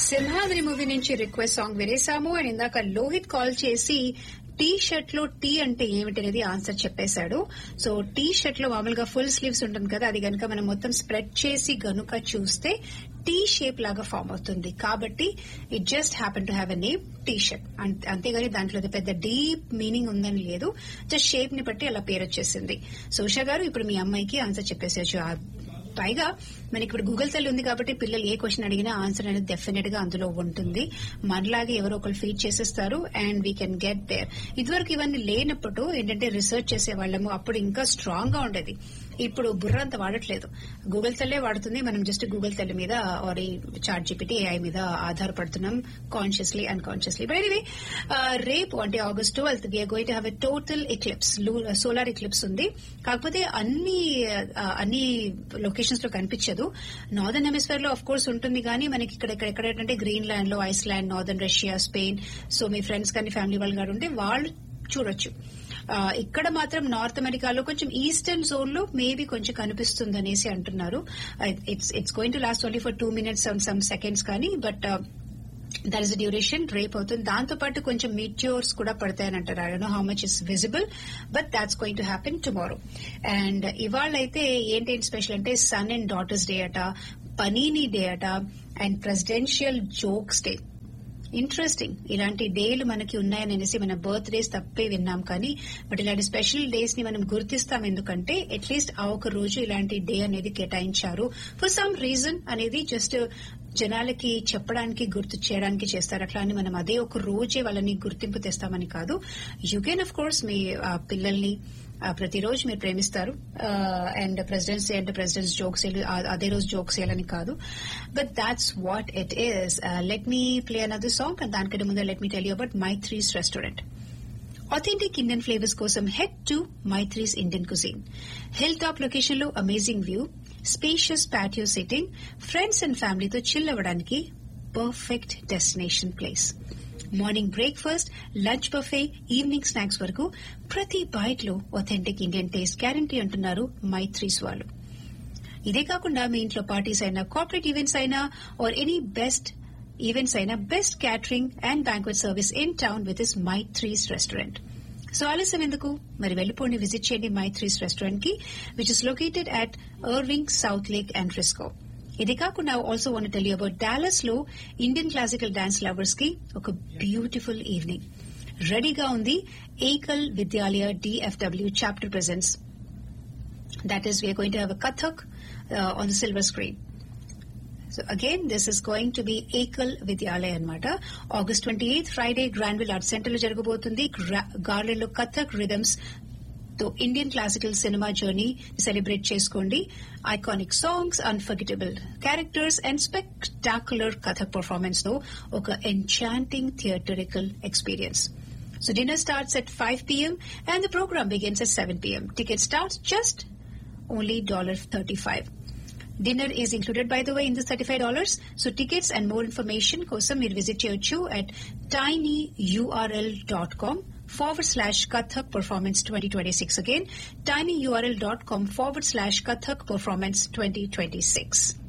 Simhadri movie నుంచి request song వినేసాము and ఇందాక లోహిత్ కాల్ చేసి టీ షర్ట్ లో టీ అంటే ఏమిటి అనేది ఆన్సర్ చెప్పేశాడు సో టీ షర్ట్ లో మామూలుగా ఫుల్ స్లీవ్స్ ఉంటుంది కదా అది కనుక మనం మొత్తం స్ప్రెడ్ చేసి గనుక చూస్తే టీ షేప్ లాగా ఫామ్ అవుతుంది కాబట్టి it just happen to have a name T shirt అంతేగాని దాంట్లో అది పెద్ద డీప్ మీనింగ్ ఉందని లేదు జస్ట్ షేప్ ని బట్టి అలా పేరు వచ్చేసింది సో ఉషా గారు ఇప్పుడు మీ అమ్మాయికి ఆన్సర్ చెప్పేసేయచ్చు ఆ పైగా మనకి ఇప్పుడు గూగుల్ తల్లి ఉంది కాబట్టి పిల్లలు ఏ క్వశ్చన్ అడిగినా ఆన్సర్ అనేది డెఫినెట్ గా అందులో ఉంటుంది మనలాగే ఎవరో ఒకరు ఫీడ్ చేసేస్తారు and we can get there ఇదివరకు ఇవన్నీ లేనప్పుడు ఏంటంటే రీసెర్చ్ చేసే వాళ్ళము అప్పుడు ఇంకా స్ట్రాంగ్ గా ఉండేది ఇప్పుడు బుర్ర అంత వాడట్లేదు గూగుల్ తల్లే వాడుతుంది మనం జస్ట్ గూగుల్ తల్లి మీద ఆర్ ఈ చాట్ జీపీటీ ఏఐ మీద ఆధారపడుతున్నాం కాన్షియస్లీ అన్కాన్షియస్లీ బట్ ఎనీవే రేపు అంటే August twelfth we're going to have a total eclipse solar eclipse ఉంది కాకపోతే అన్ని అన్ని లొకేషన్స్ లో కనిపించదు నార్దర్న్ హెమిస్ఫియర్ లో ఆఫ్ కోర్స్ ఉంటుంది కానీ మనకి ఇక్కడ ఎక్కడ ఏంటంటే గ్రీన్ ల్యాండ్ లో Iceland northern Russia Spain so మీ ఫ్రెండ్స్ కానీ ఫ్యామిలీ వాళ్ళు కానీ ఉంటే వాళ్ళు చూడొచ్చు ఇక్కడ మాత్రం నార్త్ అమెరికాలో కొంచెం ఈస్టర్న్ జోన్ లో మేబీ కొంచెం కనిపిస్తుంది అనేసి అంటున్నారు it's it's going to last only for two minutes some seconds కానీ బట్ దట్ ఇస్ డ్యూరేషన్ రేప్ అవుతుంది దాంతో పాటు కొంచెం మీట్యూర్స్ కూడా పడతాయని అంటారు I know how much is visible but that's going to happen tomorrow and ఇవాళ అయితే ఏంటేంటి స్పెషల్ అంటే సన్ అండ్ డాటర్స్ డే అట పనీని డే అట and presidential jokes day interesting ఇలాంటి డేలు మనకి ఉన్నాయని అనేసి మన బర్త్ డేస్ తప్పే విన్నాం కానీ బట్ ఇలాంటి స్పెషల్ డేస్ ని మనం గుర్తిస్తాం ఎందుకంటే అట్లీస్ట్ ఆ ఒక రోజు ఇలాంటి డే అనేది కేటాయించారు ఫర్ సమ్ రీజన్ అనేది జస్ట్ జనాలకి చెప్పడానికి గుర్తు చేయడానికి చేస్తారు అట్లా అని మనం అదే ఒక రోజే వాళ్ళని గుర్తింపు తెస్తామని కాదు యూ కెన్ అఫ్ కోర్స్ మీ పిల్లల్ని ప్రతిరోజు మీరు ప్రేమిస్తారు అండ్ ప్రెసిడెంట్స్ అంటే ప్రెసిడెంట్స్ జోక్స్ అదే రోజు జోక్స్ చేయాలని కాదు but that's what it is let me play another song and దానికంటే ముందు let me tell you about Maithri's restaurant authentic Indian flavours కోసం head to Maithri's Indian cuisine hilltop location లో amazing view spacious patio sitting friends and ఫ్యామిలీతో chill అవ్వడానికి perfect destination place morning breakfast lunch buffet evening snacks వరకు ప్రతి byte లో authentic Indian taste guarantee అంటున్నారు మైత్రీస్ వాళ్ళు ఇదే కాకుండా మీ ఇంట్లో పార్టీస్ అయినా కార్పొరేట్ ఈవెంట్స్ అయినా ఆర్ ఎనీ బెస్ట్ ఈవెంట్స్ అయినా best catering and banquet service in town with is Maithri's restaurant so ఆలస్యం ఎందుకు మరి వెళ్ళిపోండి విజిట్ చేయండి మైత్రీస్ రెస్టారెంట్ కి which is located at Irving Southlake and Frisco ఇది కాకుండా also want tell you about Dallas లో ఇండియన్ క్లాసికల్ డాన్స్ లవర్స్ కి ఒక బ్యూటిఫుల్ ఈవినింగ్ రెడీగా ఉంది Ekal Vidyalaya D F W chapter presents that is we're going to have a Kathak on the silver screen so again this is going to be Ekal Vidyalaya అనమాట August twenty eighth Friday Granville art center లో జరగబోతుంది garden లో Kathak rhythms తో Indian classical cinema journey celebrate చేసుకోండి iconic songs unforgettable characters and spectacular Kathak performance తో ఒక enchanting theatrical experience So dinner starts at 5 p.m. and the program begins at 7 p.m. Ticket starts just only $35. Dinner is included, by the way, in the $35. So tickets and more information kosam meer visit cheyochu at tinyurl.com forward slash Kathak Performance 2026. Again, tinyurl.com forward slash Kathak Performance 2026.